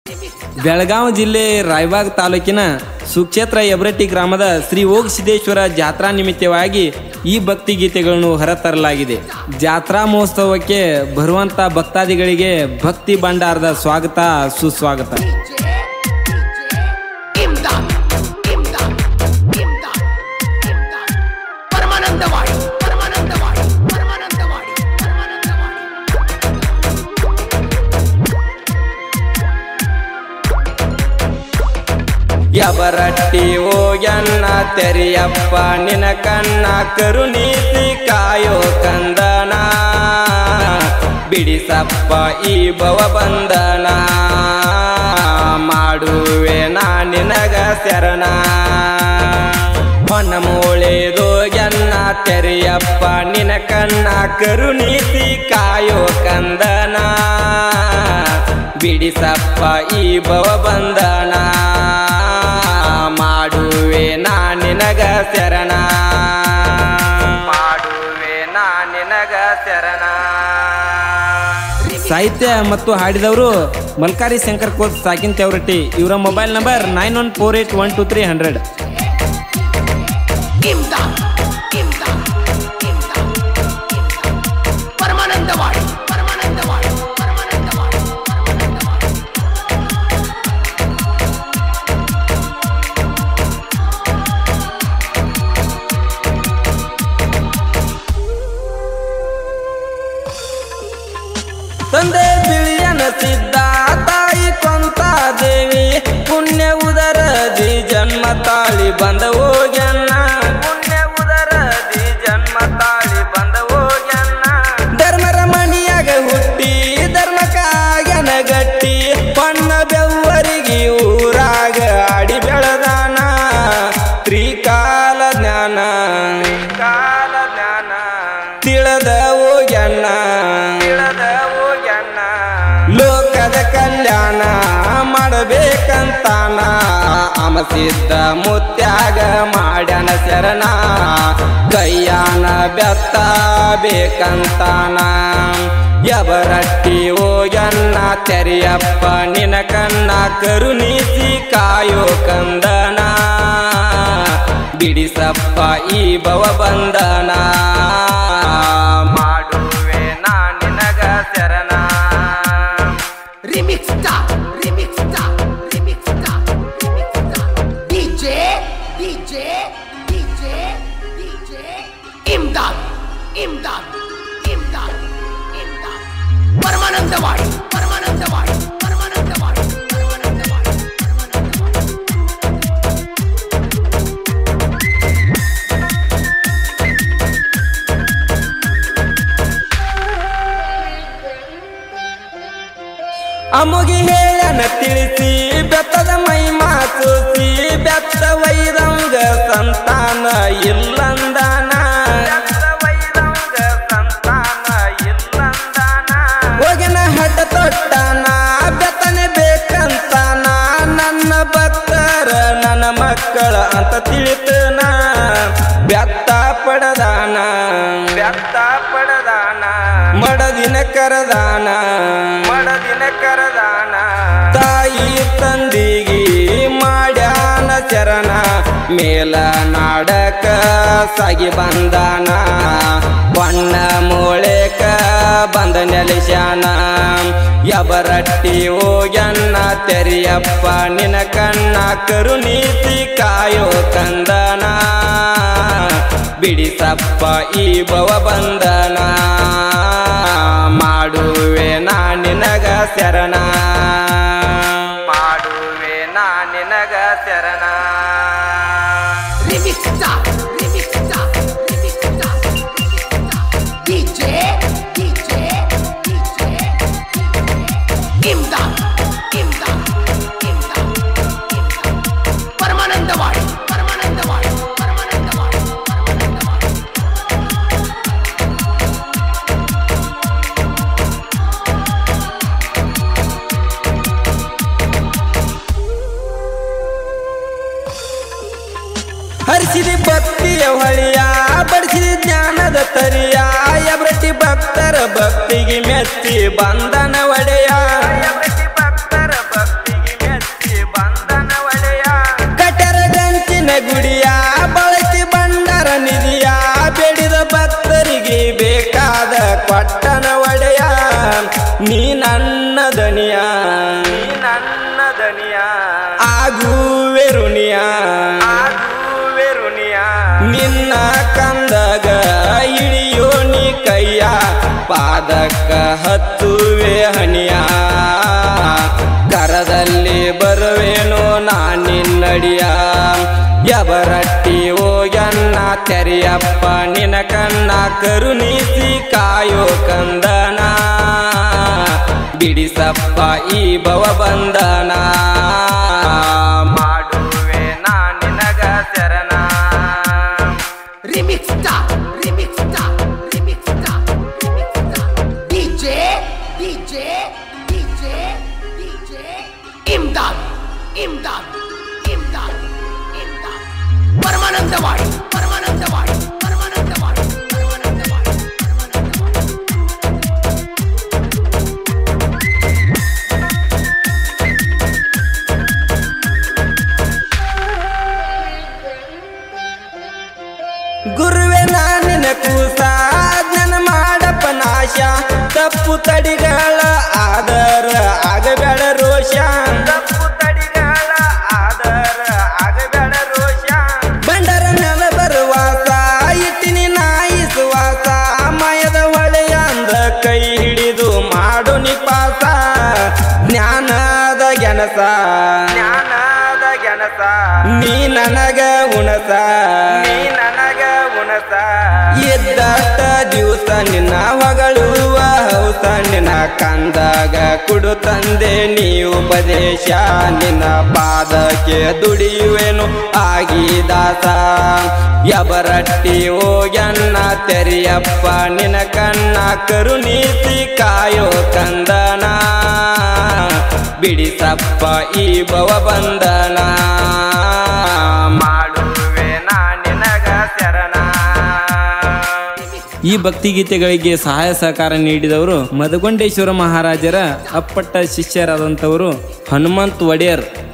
ಬೆಳಗಾವಿ ಜಿಲ್ಲೆ ರಾಯಬಾಗ್ ತಾಲೂಕಿನ ಸುಕ್ಷೇತ್ರ ಯಬ್ರಟ್ಟಿ ಗ್ರಾಮದ ಶ್ರೀ ಓಗ್ ಸಿದ್ದೇಶ್ವರ ಜಾತ್ರಾ ನಿಮಿತ್ತವಾಗಿ ಈ ಭಕ್ತಿ ಗೀತೆಗಳನ್ನು ಹೊರತರಲಾಗಿದೆ ಜಾತ್ರಾ ಮಹೋತ್ಸವಕ್ಕೆ ಬರುವಂತ ಭಕ್ತಾದಿಗಳಿಗೆ ಭಕ್ತಿ ಭಂಡಾರದ ಸ್ವಾಗತ ಸುಸ್ವಾಗತ ಇಮ್ದಾದ್ ಇಮ್ದಾದ್ ಇಮ್ದಾದ್ ಇಮ್ದಾದ್ ಪರಮಾನಂದವಾಡಿ ಪರಮಾನಂದವಾಡಿ ಪರಮಾನಂದವಾಡಿ ಪರಮಾನಂದವಾಡಿ ಯಬರಟ್ಟಿ ಓಯನ್ನ ತೆರೆಯಪ್ಪ ನಿನ ಕಣ್ಣ ಕರುಣೀತಿ ಕಾಯೋ ಕಂದನ ಬಿಡಿಸಪ್ಪ ಈ ಭವ ಬಂಧನ ಮಾಡುವೆ ನಾ ನಿನಗ ಶರಣ ಹೊನ್ನ ಮೂಳೆದೋಯನ್ನ ತೆರೆಯಪ್ಪ ನಿನ ಕಣ್ಣ ಕರುಣೀತಿ ಕಾಯೋ ಕಂದನ ಬಿಡಿಸಪ್ಪ ಈ ಭವ ಬಂಧನ ಮಾಡುವೆ ನಾ ನಿನಗ ಶರಣ ಮಾಡುವೆ ನಾ ನಿನಗ ಶರಣ ಸಾಹಿತ್ಯ ಮತ್ತು ಹಾಡಿದವರು ಮಲ್ಕಾರಿ ಶಂಕರ್ ಕೋತ್ ಸಾಕಿನ್ ತೆವರಟ್ಟಿ ಇವರ mobile number nine one four eight one two three hundred Imdad Imdad Imdad Imdad Paramanandawadi Paramanandawadi Paramanandawadi Paramanandawadi ತಂದೆ ಬಿಳಿಯನ ಸಿದ್ಧ ತಾಯಿ ಕೊಂತ ದೇವಿ ಪುಣ್ಯ ಉದರದಿ ಜನ್ಮ ತಾಳಿ ಬಂದ ಹೋಗ್ಯನ್ನ ಪುಣ್ಯ ಉದರದಿ ಜನ್ಮ ತಾಳಿ ಬಂದ ಹೋಗ್ಯನ್ನ ಧರ್ಮರ ಮಣಿಯಾಗ ಹುಟ್ಟಿ ಧರ್ಮಕ್ಕಾಗನ ಗಟ್ಟಿ ಪಣ್ಣ ಬೆವ್ವರಿಗೆ ಊರಾಗ ಆಡಿ ಬೆಳದಾನ ತ್ರಿಕಾಲ ಜ್ಞಾನ ತ್ರಿಕಾಲ ಜ್ಞಾನ ತಿಳದ ಹೋಗ್ಯಣ್ಣ ತಿಳದ ಹೋಗ್ಯಣ್ಣ ಲೋಕದ ಕಲ್ಯಾಣ ಮಾಡಬೇಕಂತಾನ ಅಮಸಿದ್ದ ಮುತ್ಯಾಗ ಮಾಡ್ಯಾನ ಶರಣ ಕೈಯಾನ ಬೆತ್ತ ಬೇಕಂತಾನ ಯಬರಟ್ಟಿ ಹೋಗ್ಯನ್ನ ತೆರೆಯಪ್ಪ ನಿನ ಕಣ್ಣ ಕರುಣಿಸಿ ಕಾಯೋ ಕಂದನ ಬಿಡಿಸಪ್ಪ ಈ ಭವ ಬಂಧನ ಮಾಡುವೆ ನಾ ನಿನಗ ಶರಣ Remix star, remix star, remix star, remix star. DJ, DJ, DJ, DJ. Imdad, Imdad, Imdad, Imdad. Paramanandawadi Paramanandawadi Paramanandawadi Paramanandawadi Paramanandawadi ಅಮುಗಿ ಹೇಳನ ತಿಳಿಸಿ ಬೆತ್ತದ ಮೈ ಮಾತುಸಿ ಬೆತ್ತ ವೈರಂಗ ಸಂತಾನ ಇಲ್ಲಂದಾನ ಹೋಗಿನ ಹಠ ತೊಟ್ಟಾನ ಬೆತ್ತನೆ ಬೇಕಂತಾನ ನನ್ನ ಭಕ್ತರ ನನ್ನ ಮಕ್ಕಳ ಅಂತ ತಿಳಿತನ ಬೆತ್ತ ಪಡದಾನ ಬೆತ್ತ ಪಡದಾನ ಮಡದಿನ ಕರದಾನ ಮಡದಿನ ಕರದಾನ ತಾಯಿ ತಂದಿಗಿ ಮಾಡ್ಯಾನ ಚರಣ ಮೇಲ ನಾಡಕ ಸಾಗಿ ಬಂದಾನ ಬಣ್ಣ ಮೂಳೆಕ ಬಂದ ನೆಲೆಸ್ಯಾನ ಯಬರಟ್ಟಿ ಹೋಗ್ಯನ್ನ ತೆರೆಯಪ್ಪ ನಿನ ಕಣ್ಣ ಕರುಣೀತಿ ಕಾಯೋ ಕಂದನ ಬಿಡಿಸಪ್ಪ ಈ ಭವ ಬಂಧನ ಮಾಡುವೆ ನಾ ನಿನಗ ಶರಣ ಮಾಡುವೆ ನಾ ನಿನಗ ಶರಣ Remix star, remix star, remix star, remix star. DJ, DJ, DJ, Imdad, Imdad, Imdad, Imdad. Paramanandawadi Paramanandawadi Paramanandawadi Paramanandawadi ಹರಿಸಿದಿ ಭಕ್ತಿಯ ಹೊಳಿಯ ಬಡಿಸಿದಿ ಜ್ಞಾನದ ತರಿಯ ಎಬ್ರಟಿ ಭಕ್ತರ ಭಕ್ತಿಗೆ ಮೆಚ್ಚಿ ಬಂದನ ಒಡೆಯ ಭಕ್ತರ ಭಕ್ತಿಗೆ ನನ್ನ ದನಿಯ ಆಗುವೆ ಋಣಿಯ ಆಗುವೆ ಋಣಿಯ ನಿನ್ನ ಕಂದಗ ಹಿಡಿಯೋ ನೀ ಕೈಯ ಪಾದಕ್ಕ ಹತ್ತುವೆ ಹಣಿಯ ಕರದಲ್ಲಿ ಬರುವೇನೋ ನಾನಿನ್ನಡಿಯ ಎಬರಟ್ಟಿ ಹೋಗನ್ನ ತೆರೆಯಪ್ಪ ನಿನ ಕಣ್ಣ ಕರುಣಿಸಿ ಕಾಯೋ ಕಂದನ ಬಿಡಿಸಪ್ಪ ಈ ಭವ ಬಂಧನ ಮಾಡುವೆ ನಾ ನಿನಗ ಶರಣ Remix star, remix star, remix star, remix star. DJ, DJ, DJ, DJ. Imdad, Imdad, Imdad, Imdad. Paramanandawadi, Paramanandawadi, Paramanandawadi, Paramanandawadi, Paramanandawadi. ಗುರುವೆ ನಾನಿನ ಕೂಸ ನನ್ನ ಮಾಡಪ್ಪ ನಾಶ ತಪ್ಪು ತಡಿಗಳ ಆದರ ಆಗಬೇಡ ರೋಷ ತಪ್ಪು ತಡಿಗಳ ಆದರ ಆಗಬೇಡ ರೋಷ ಬಂಡರ ನೆಲ ಬರುವಾಸ ಇಟ್ಟಿನಿ ನಾಯಿ ಸುವಾಸ ಮಾಯದ ಹೊಳೆಯ ಅಂದ ಕೈ ಹಿಡಿದು ಮಾಡು ನಿಪಾಸ ಜ್ಞಾನದ ಗೆಣಸ ಜ್ಞಾನದ ಗೆಣಸ ನೀ ನನಗ ಉಣಸ ನೀ ನನಗ ಉಣಸ ಇದ್ದಷ್ಟ ದಿವಸ ನಿನ್ನ ಹೊಗಳುವ ಹೌಸ ನಿನ್ನ ಕಂದಾಗ ಕುಡು ತಂದೆ ನೀ ಉಪದೇಶ ನಿನ್ನ ಪಾದಕ್ಕೆ ದುಡಿಯುವೆನು ಆಗಿದಾಸ ಎಬರಟ್ಟಿ ಹೋಗ್ಯನ್ನ ತೆರೆಯಪ್ಪ ನಿನ ಕಣ್ಣ ಕರುಣೀಸಿ ಕಾಯೋ ಕಂದನ ಬಿಡಿಸಪ್ಪ ಈ ಭವ ಬಂಧನ ಮಾಡುವೆ ನಾ ನಿನಗ ಶರಣ ಈ ಭಕ್ತಿಗೀತೆಗಳಿಗೆ ಸಹಾಯ ಸಹಕಾರ ನೀಡಿದವರು ಮದಗೊಂಡೇಶ್ವರ ಮಹಾರಾಜರ ಅಪ್ಪಟ್ಟ ಶಿಷ್ಯರಾದಂಥವರು ಹನುಮಂತ್ ಒಡೆಯರ್